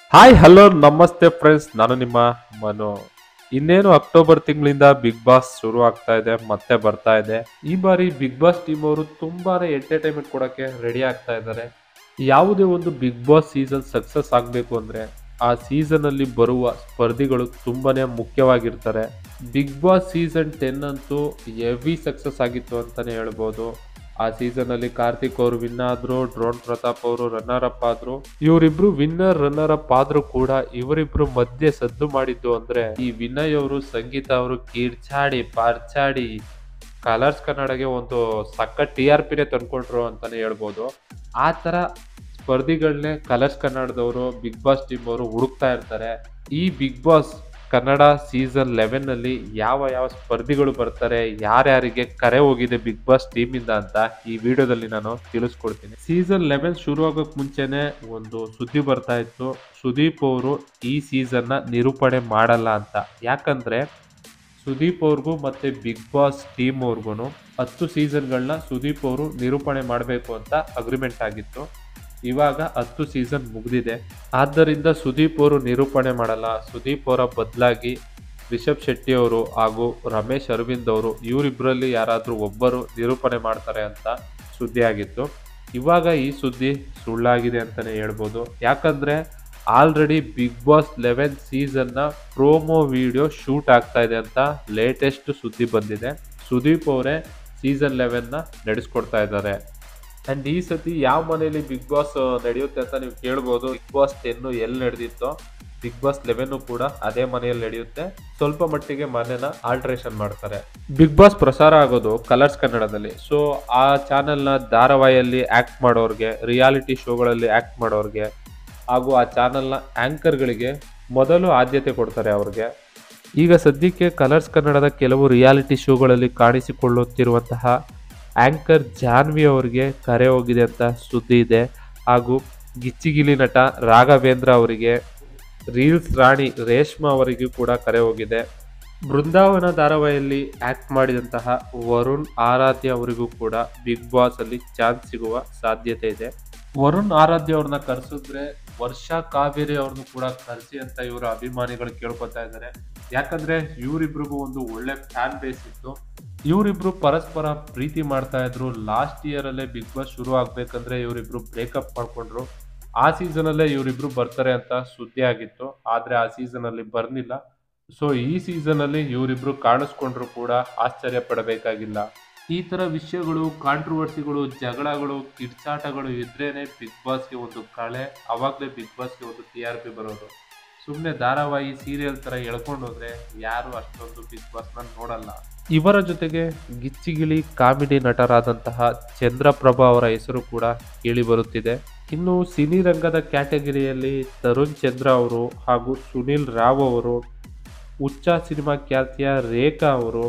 hi hello ನಮಸ್ತೆ friends ನಾನು ನಿಮ್ಮ ಮನು ಇನ್ನೇನು ಅಕ್ಟೋಬರ್ ತಿಂಗಳಿಂದ ಬಿಗ್ ಬಾಸ್ ಶುರು ಆಗ್ತಾ ಇದೆ ಮತ್ತೆ ಬರ್ತಾ ಇದೆ ಈ ಬಾರಿ ಬಿಗ್ ಬಾಸ್ ಟೀಮ್ ಅವರು ತುಂಬಾನೇ ಎಂಟರ್ಟೈನ್ಮೆಂಟ್ ಕೊಡಕ್ಕೆ ರೆಡಿ ಆಗ್ತಾ ಇದ್ದಾರೆ ಯಾವುದೇ ಒಂದು ಬಿಗ್ ಬಾಸ್ ಸೀಸನ್ ಸಕ್ಸಸ್ ಆಗಬೇಕು ಅಂದ್ರೆ ಆ ಸೀಸನ್ ಅಲ್ಲಿ ಬರುವ ಸ್ಪರ್ಧಿಗಳು ತುಂಬಾನೇ ಮುಖ್ಯವಾಗಿರ್ತಾರೆ ಬಿಗ್ ಬಾಸ್ ಸೀಸನ್ ಟೆನ್ ಅಂತೂ ಹೆವಿ ಸಕ್ಸಸ್ ಆಗಿತ್ತು ಅಂತಾನೆ ಹೇಳ್ಬೋದು ಆ ಸೀಸನ್ ಅಲ್ಲಿ ಕಾರ್ತಿಕ್ ಅವರು ವಿನ್ ಆದ್ರು ಡ್ರೋನ್ ಪ್ರತಾಪ್ ಅವರು ರನ್ನರ್ ಅಪ್ ಆದ್ರು ಇವರಿಬ್ರು ವಿನ್ನರ್ ರನ್ನರ್ ಅಪ್ ಆದ್ರೂ ಕೂಡ ಇವರಿಬ್ರು ಮಧ್ಯೆ ಸದ್ದು ಮಾಡಿದ್ದು ಅಂದ್ರೆ ಈ ವಿನಯ್ ಅವರು ಸಂಗೀತ ಅವರು ಕಿರ್ಚಾಡಿ ಪಾರ್ಚಾಡಿ ಕಲರ್ಸ್ ಕನ್ನಡಗೆ ಒಂದು ಸಕ್ಕ ಟಿ ಆರ್ ಪಿನೇ ತಂದ್ಕೊಟ್ರು ಅಂತಾನೆ ಹೇಳ್ಬೋದು ಆ ತರ ಸ್ಪರ್ಧಿಗಳನ್ನೇ ಕಲರ್ಸ್ ಕನ್ನಡದವರು ಬಿಗ್ ಬಾಸ್ ಟೀಮ್ ಅವರು ಹುಡುಕ್ತಾ ಇರ್ತಾರೆ ಈ Bigg Boss Kannada season eleven ಅಲ್ಲಿ ಯಾವ ಯಾವ ಸ್ಪರ್ಧಿಗಳು ಬರ್ತಾರೆ ಯಾರ್ಯಾರಿಗೆ ಕರೆ ಹೋಗಿದೆ ಬಿಗ್ ಬಾಸ್ ಟೀಮ್ ಇಂದ ಅಂತ ಈ ವಿಡಿಯೋದಲ್ಲಿ ನಾನು ತಿಳಿಸ್ಕೊಡ್ತೀನಿ ಸೀಸನ್ ಲೆವೆನ್ ಶುರು ಆಗೋಕ್ ಮುಂಚೆನೆ ಒಂದು ಸುದ್ದಿ ಬರ್ತಾ ಇತ್ತು ಸುದೀಪ್ ಅವರು ಈ ಸೀಸನ್ ನ ನಿರೂಪಣೆ ಮಾಡಲ್ಲ ಅಂತ ಯಾಕಂದ್ರೆ ಸುದೀಪ್ ಅವ್ರಿಗೂ ಮತ್ತೆ ಬಿಗ್ ಬಾಸ್ ಟೀಮ್ ಅವ್ರಿಗೂ ಹತ್ತು ಸೀಸನ್ಗಳನ್ನ ಸುದೀಪ್ ಅವರು ನಿರೂಪಣೆ ಮಾಡಬೇಕು ಅಂತ ಅಗ್ರಿಮೆಂಟ್ ಆಗಿತ್ತು ಇವಾಗ ಹತ್ತು ಸೀಸನ್ ಮುಗಿದಿದೆ ಆದ್ದರಿಂದ ಸುದೀಪ್ ಅವರು ನಿರೂಪಣೆ ಮಾಡಲ್ಲ ಸುದೀಪ್ ಅವರ ಬದಲಾಗಿ ರಿಷಬ್ ಶೆಟ್ಟಿ ಅವರು ಹಾಗೂ ರಮೇಶ್ ಅರವಿಂದ್ ಅವರು ಇವರಿಬ್ಬರಲ್ಲಿ ಯಾರಾದರೂ ಒಬ್ಬರು ನಿರೂಪಣೆ ಮಾಡ್ತಾರೆ ಅಂತ ಸುದ್ದಿ ಆಗಿತ್ತು ಇವಾಗ ಈ ಸುದ್ದಿ ಸುಳ್ಳಾಗಿದೆ ಅಂತಲೇ ಹೇಳ್ಬೋದು ಯಾಕಂದ್ರೆ ಆಲ್ರೆಡಿ ಬಿಗ್ ಬಾಸ್ ಲೆವೆನ್ ಸೀಸನ್ನ ಪ್ರೋಮೋ ವಿಡಿಯೋ ಶೂಟ್ ಆಗ್ತಾ ಇದೆ ಅಂತ ಲೇಟೆಸ್ಟ್ ಸುದ್ದಿ ಬಂದಿದೆ ಸುದೀಪ್ ಅವರೇ ಸೀಸನ್ ಲೆವೆನ್ನ ನಡೆಸ್ಕೊಡ್ತಾ ಇದ್ದಾರೆ ಅಂಡ್ ಈ ಸತಿ ಯಾವ ಮನೆಯಲ್ಲಿ ಬಿಗ್ ಬಾಸ್ ನಡೆಯುತ್ತೆ ಅಂತ ನೀವು ಕೇಳ್ಬೋದು ಬಿಗ್ ಬಾಸ್ ಟೆನ್ ಎಲ್ಲಿ ನಡೆದಿತ್ತೋ ಬಿಗ್ ಬಾಸ್ ಲೆವೆನ್ ಕೂಡ ಅದೇ ಮನೆಯಲ್ಲಿ ನಡೆಯುತ್ತೆ ಸ್ವಲ್ಪ ಮಟ್ಟಿಗೆ ಮನೆನ ಆಲ್ಟ್ರೇಷನ್ ಮಾಡ್ತಾರೆ ಬಿಗ್ ಬಾಸ್ ಪ್ರಸಾರ ಆಗೋದು ಕಲರ್ಸ್ ಕನ್ನಡದಲ್ಲಿ ಸೊ ಆ ಚಾನೆಲ್ನ ಧಾರಾವಾಹಿಯಲ್ಲಿ ಆಕ್ಟ್ ಮಾಡೋರ್ಗೆ ರಿಯಾಲಿಟಿ ಶೋಗಳಲ್ಲಿ ಆಕ್ಟ್ ಮಾಡೋರ್ಗೆ ಹಾಗೂ ಆ ಚಾನೆಲ್ನ ಆಂಕರ್ಗಳಿಗೆ ಮೊದಲು ಆದ್ಯತೆ ಕೊಡ್ತಾರೆ ಅವ್ರಿಗೆ ಈಗ ಸದ್ಯಕ್ಕೆ ಕಲರ್ಸ್ ಕನ್ನಡದ ಕೆಲವು ರಿಯಾಲಿಟಿ ಶೋಗಳಲ್ಲಿ ಕಾಣಿಸಿಕೊಳ್ಳುತ್ತಿರುವಂತಹ ಆಂಕರ್ ಜಾನ್ವಿ ಅವರಿಗೆ ಕರೆ ಹೋಗಿದೆ ಅಂತ ಸುದ್ದಿ ಇದೆ ಹಾಗೂ ಗಿಚ್ಚಿಗಿಲಿ ನಟ ರಾಘವೇಂದ್ರ ಅವರಿಗೆ ರೀಲ್ಸ್ ರಾಣಿ ರೇಷ್ಮಾ ಅವರಿಗೂ ಕೂಡ ಕರೆ ಹೋಗಿದೆ ಬೃಂದಾವನ ಧಾರಾವಾಹಿಯಲ್ಲಿ ಆಕ್ಟ್ ಮಾಡಿದಂತಹ ವರುಣ್ ಆರಾಧ್ಯ ಅವರಿಗೂ ಕೂಡ ಬಿಗ್ ಬಾಸ್ ಅಲ್ಲಿ ಚಾನ್ಸ್ ಸಿಗುವ ಸಾಧ್ಯತೆ ಇದೆ ವರುಣ್ ಆರಾಧ್ಯ ಅವ್ರನ್ನ ಕರೆಸಿದ್ರೆ ವರ್ಷ ಕಾವೇರಿ ಅವ್ರನ್ನು ಕೂಡ ಕರೆಸಿ ಅಂತ ಇವರ ಅಭಿಮಾನಿಗಳು ಕೇಳ್ಕೊತಾ ಇದ್ದಾರೆ ಯಾಕಂದ್ರೆ ಇವರಿಬ್ರಿಗೂ ಒಂದು ಒಳ್ಳೆ ಫ್ಯಾನ್ ಬೇಸ್ ಇತ್ತು ಇವರಿಬ್ರು ಪರಸ್ಪರ ಪ್ರೀತಿ ಮಾಡ್ತಾ ಇದ್ರು ಲಾಸ್ಟ್ ಇಯರ್ ಅಲ್ಲೇ ಬಿಗ್ ಬಾಸ್ ಶುರು ಆಗ್ಬೇಕಂದ್ರೆ ಇವರಿಬ್ರು ಬ್ರೇಕಪ್ ಮಾಡ್ಕೊಂಡ್ರು ಆ ಸೀಸನ್ ಅಲ್ಲೇ ಇವರಿಬ್ರು ಬರ್ತಾರೆ ಅಂತ ಸುದ್ದಿ ಆಗಿತ್ತು ಆದ್ರೆ ಆ ಸೀಸನ್ ಅಲ್ಲಿ ಬರ್ನಿಲ್ಲ ಸೊ ಈ ಸೀಸನ್ ಅಲ್ಲಿ ಇವರಿಬ್ರು ಕಾಣಿಸ್ಕೊಂಡ್ರು ಕೂಡ ಆಶ್ಚರ್ಯ ಪಡಬೇಕಾಗಿಲ್ಲ ಈ ತರ ವಿಷಯಗಳು ಕಾಂಟ್ರವರ್ಸಿಗಳು ಜಗಳಗಳು ಕಿಡ್ಚಾಟಗಳು ಇದ್ರೇನೆ ಬಿಗ್ ಬಾಸ್ಗೆ ಒಂದು ಕಳೆ ಅವಾಗಲೇ ಬಿಗ್ ಬಾಸ್ಗೆ ಒಂದು ಟಿ ಆರ್ ಪಿ ಬರೋದು ಸುಮ್ಮನೆ ಧಾರಾವಾಹಿ ಸೀರಿಯಲ್ ತರ ಎಳ್ಕೊಂಡು ಹೋದ್ರೆ ಯಾರು ಅಷ್ಟೊಂದು ಬಿಗ್ ಬಾಸ್ನ ನೋಡಲ್ಲ ಇವರ ಜೊತೆಗೆ ಗಿಚ್ಚಿಗಿಲಿ ಕಾಮಿಡಿ ನಟರಾದಂತಹ ಚಂದ್ರಪ್ರಭಾ ಅವರ ಹೆಸರು ಕೂಡ ಕೇಳಿ ಬರುತ್ತಿದೆ ಇನ್ನು ಸಿನಿ ರಂಗದ ಕ್ಯಾಟಗರಿಯಲ್ಲಿ ತರುಣ್ ಚಂದ್ರ ಅವರು ಹಾಗೂ ಸುನಿಲ್ ರಾವ್ ಅವರು ಉಚ್ಚ ಸಿನಿಮಾ ಖ್ಯಾತಿಯ ರೇಖಾ ಅವರು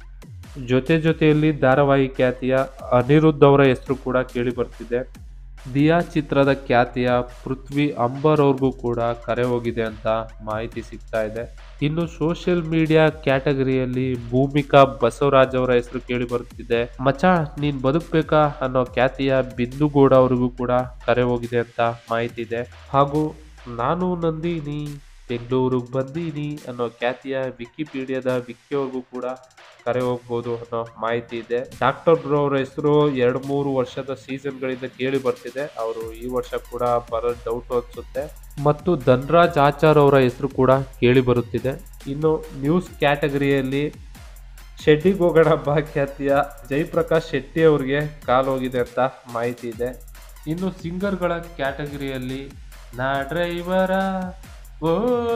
ಜೊತೆ ಜೊತೆಯಲ್ಲಿ ಧಾರಾವಾಹಿ ಖ್ಯಾತಿಯ ಅನಿರುದ್ಧ್ ಅವರ ಹೆಸರು ಕೂಡ ಕೇಳಿ ಬರ್ತಿದೆ ದಿಯಾ ಚಿತ್ರದ ಖ್ಯಾತಿಯ ಪೃಥ್ವಿ ಅಂಬರ್ ಅವ್ರಿಗೂ ಕೂಡ ಕರೆ ಹೋಗಿದೆ ಅಂತ ಮಾಹಿತಿ ಸಿಗ್ತಾ ಇದೆ ಇನ್ನು ಸೋಷಿಯಲ್ ಮೀಡಿಯಾ ಕ್ಯಾಟಗರಿಯಲ್ಲಿ ಭೂಮಿಕಾ ಬಸವರಾಜ್ ಅವರ ಹೆಸರು ಕೇಳಿ ಬರುತ್ತಿದೆ ಮಚ ನೀನ್ ಬದುಕ್ಬೇಕಾ ಅನ್ನೋ ಖ್ಯಾತಿಯ ಬಿಂದುಗೌಡ ಅವ್ರಿಗೂ ಕೂಡ ಕರೆ ಹೋಗಿದೆ ಅಂತ ಮಾಹಿತಿ ಇದೆ ಹಾಗೂ ನಾನು ನಂದಿನಿ ಬೆಂಗಳೂರಿಗೆ ಬಂದೀನಿ ಅನ್ನೋ ಖ್ಯಾತಿಯ ವಿಕಿಪೀಡಿಯಾದ ವಿಕ್ಕಿ ಅವ್ರಿಗೂ ಕೂಡ ಕರೆ ಹೋಗ್ಬೋದು ಅನ್ನೋ ಮಾಹಿತಿ ಇದೆ ಡಾಕ್ಟರ್ ಬ್ರೋ ಅವರ ಹೆಸರು ಎರಡು ಮೂರು ವರ್ಷದ ಸೀಸನ್ಗಳಿಂದ ಕೇಳಿ ಬರ್ತಿದೆ ಅವರು ಈ ವರ್ಷ ಕೂಡ ಬರೋ ಡೌಟ್ ಅನ್ಸುತ್ತೆ ಮತ್ತು ಧನ್ರಾಜ್ ಆಚಾರ್ ಅವರ ಹೆಸರು ಕೂಡ ಕೇಳಿ ಬರುತ್ತಿದೆ ಇನ್ನು ನ್ಯೂಸ್ ಕ್ಯಾಟಗರಿಯಲ್ಲಿ ಶೆಡ್ಡಿಗೆ ಹೋಗೋಣ ಬಾ ಖ್ಯಾತಿಯ ಜಯಪ್ರಕಾಶ್ ಶೆಟ್ಟಿ ಅವ್ರಿಗೆ ಕಾಲ್ ಹೋಗಿದೆ ಅಂತ ಮಾಹಿತಿ ಇದೆ ಇನ್ನು ಸಿಂಗರ್ಗಳ ಕ್ಯಾಟಗರಿಯಲ್ಲಿ ನಾ ಡ್ರೈವರ ಓ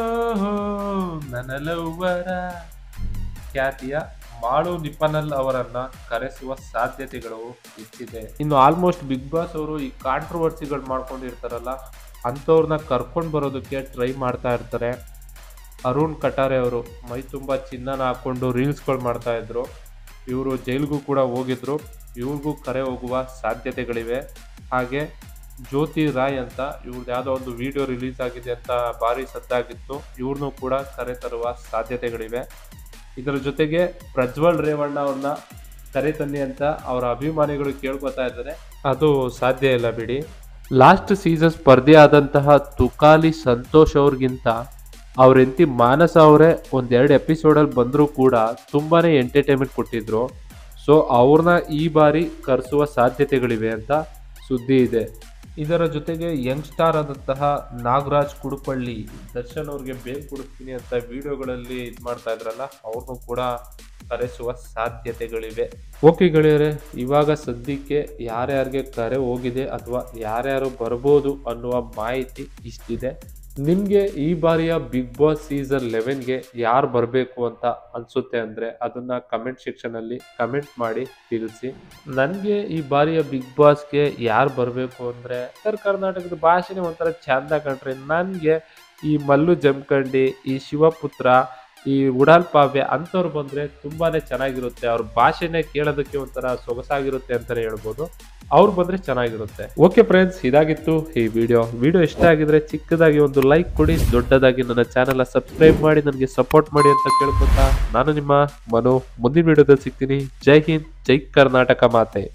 ನನ್ನ ಲವ್ವರ ಖ್ಯಾತಿಯ ಮಾಳು ನಿಪನಲ್ ಅವರನ್ನ ಕರೆಸುವ ಸಾಧ್ಯತೆಗಳು ಹೆಚ್ಚಿದೆ ಇನ್ನು ಆಲ್ಮೋಸ್ಟ್ ಬಿಗ್ ಬಾಸ್ ಅವರು ಈ ಕಾಂಟ್ರವರ್ಸಿಗಳು ಮಾಡ್ಕೊಂಡಿರ್ತಾರಲ್ಲ ಅಂಥವ್ರನ್ನ ಕರ್ಕೊಂಡು ಬರೋದಕ್ಕೆ ಟ್ರೈ ಮಾಡ್ತಾ ಇರ್ತಾರೆ ಅರುಣ್ ಕಟಾರೆ ಅವರು ಮೈ ತುಂಬ ಚಿನ್ನನ ಹಾಕೊಂಡು ರೀಲ್ಸ್ಗಳು ಮಾಡ್ತಾ ಇದ್ರು ಇವರು ಜೈಲ್ಗೂ ಕೂಡ ಹೋಗಿದ್ರು ಇವ್ರಿಗೂ ಕರೆ ಹೋಗುವ ಸಾಧ್ಯತೆಗಳಿವೆ ಹಾಗೆ ಜ್ಯೋತಿ ರಾಯ್ ಅಂತ ಇವ್ರದ್ದು ಯಾವುದೋ ಒಂದು ವಿಡಿಯೋ ರಿಲೀಸ್ ಆಗಿದೆ ಅಂತ ಭಾರಿ ಸದ್ದಾಗಿತ್ತು ಇವ್ರನ್ನೂ ಕೂಡ ಕರೆ ತರುವ ಸಾಧ್ಯತೆಗಳಿವೆ ಇದರ ಜೊತೆಗೆ ಪ್ರಜ್ವಲ್ ರೇವಣ್ಣ ಅವ್ರನ್ನ ಕರೆ ತನ್ನಿ ಅಂತ ಅವರ ಅಭಿಮಾನಿಗಳು ಕೇಳ್ಕೊತಾ ಇದ್ದಾರೆ ಅದು ಸಾಧ್ಯ ಇಲ್ಲ ಬಿಡಿ ಲಾಸ್ಟ್ ಸೀಸನ್ ಸ್ಪರ್ಧೆ ಆದಂತಹ ತುಕಾಲಿ ಸಂತೋಷ್ ಅವ್ರಿಗಿಂತ ಅವ್ರ ಹೆಂಡತಿ ಮಾನಸ ಅವರೇ ಒಂದೆರಡು ಎಪಿಸೋಡಲ್ಲಿ ಬಂದರೂ ಕೂಡ ತುಂಬಾನೇ ಎಂಟರ್ಟೈನ್ಮೆಂಟ್ ಕೊಟ್ಟಿದ್ರು ಸೊ ಅವ್ರನ್ನ ಈ ಬಾರಿ ಕರೆಸುವ ಸಾಧ್ಯತೆಗಳಿವೆ ಅಂತ ಸುದ್ದಿ ಇದೆ ಇದರ ಜೊತೆಗೆ ಯಂಗ್ ಸ್ಟಾರ್ ಆದಂತಹ ನಾಗರಾಜ್ ಕುಡುಪಳ್ಳಿ ದರ್ಶನ್ ಅವ್ರಿಗೆ ಬೇಗ ಕೊಡಿಸ್ತೀನಿ ಅಂತ ವಿಡಿಯೋಗಳಲ್ಲಿ ಇದು ಮಾಡ್ತಾ ಇದ್ರಲ್ಲ ಅವ್ರನ್ನೂ ಕೂಡ ಕರೆಸುವ ಸಾಧ್ಯತೆಗಳಿವೆ ಓಕೆ ಗೆಳೆಯರೆ ಇವಾಗ ಸದ್ಯಕ್ಕೆ ಯಾರ್ಯಾರಿಗೆ ಕರೆ ಹೋಗಿದೆ ಅಥವಾ ಯಾರ್ಯಾರು ಬರ್ಬೋದು ಅನ್ನುವ ಮಾಹಿತಿ ಇಷ್ಟಿದೆ ನಿಮಗೆ ಈ ಬಾರಿಯ ಬಿಗ್ ಬಾಸ್ ಸೀಸನ್ ಲೆವೆನ್ಗೆ ಯಾರು ಬರಬೇಕು ಅಂತ ಅನ್ಸುತ್ತೆ ಅಂದರೆ ಅದನ್ನ ಕಮೆಂಟ್ ಸೆಕ್ಷನಲ್ಲಿ ಕಮೆಂಟ್ ಮಾಡಿ ತಿಳಿಸಿ ನನಗೆ ಈ ಬಾರಿಯ ಬಿಗ್ ಬಾಸ್ಗೆ ಯಾರು ಬರಬೇಕು ಅಂದರೆ ಉತ್ತರ ಕರ್ನಾಟಕದ ಭಾಷೆನೇ ಒಂಥರ ಚಂದ ಕಂಡ್ರೆ ನನಗೆ ಈ ಮಲ್ಲು ಜಮಖಂಡಿ ಈ ಶಿವಪುತ್ರ ಈ ಉಡಾಲ್ ಪಾವ್ಯ ಅಂಥವ್ರು ಬಂದರೆ ತುಂಬಾನೇ ಚೆನ್ನಾಗಿರುತ್ತೆ ಅವ್ರ ಭಾಷೆನೇ ಕೇಳೋದಕ್ಕೆ ಒಂಥರ ಸೊಗಸಾಗಿರುತ್ತೆ ಅಂತಲೇ ಹೇಳ್ಬೋದು ಅವ್ರು ಬಂದರೆ ಚೆನ್ನಾಗಿರುತ್ತೆ ಓಕೆ ಫ್ರೆಂಡ್ಸ್ ಇದಾಗಿತ್ತು ಈ ವಿಡಿಯೋ ವಿಡಿಯೋ ಇಷ್ಟ ಆಗಿದ್ರೆ ಚಿಕ್ಕದಾಗಿ ಒಂದು ಲೈಕ್ ಕೊಡಿ ದೊಡ್ಡದಾಗಿ ನನ್ನ ಚಾನೆಲ್ ಸಬ್ಸ್ಕ್ರೈಬ್ ಮಾಡಿ ನನಗೆ ಸಪೋರ್ಟ್ ಮಾಡಿ ಅಂತ ಕೇಳ್ಕೊತಾ ನಾನು ನಿಮ್ಮ ಮನು ಮುಂದಿನ ವಿಡಿಯೋದಲ್ಲಿ ಸಿಗ್ತೀನಿ ಜೈ ಹಿಂದ್ ಜೈ ಕರ್ನಾಟಕ ಮಾತೆ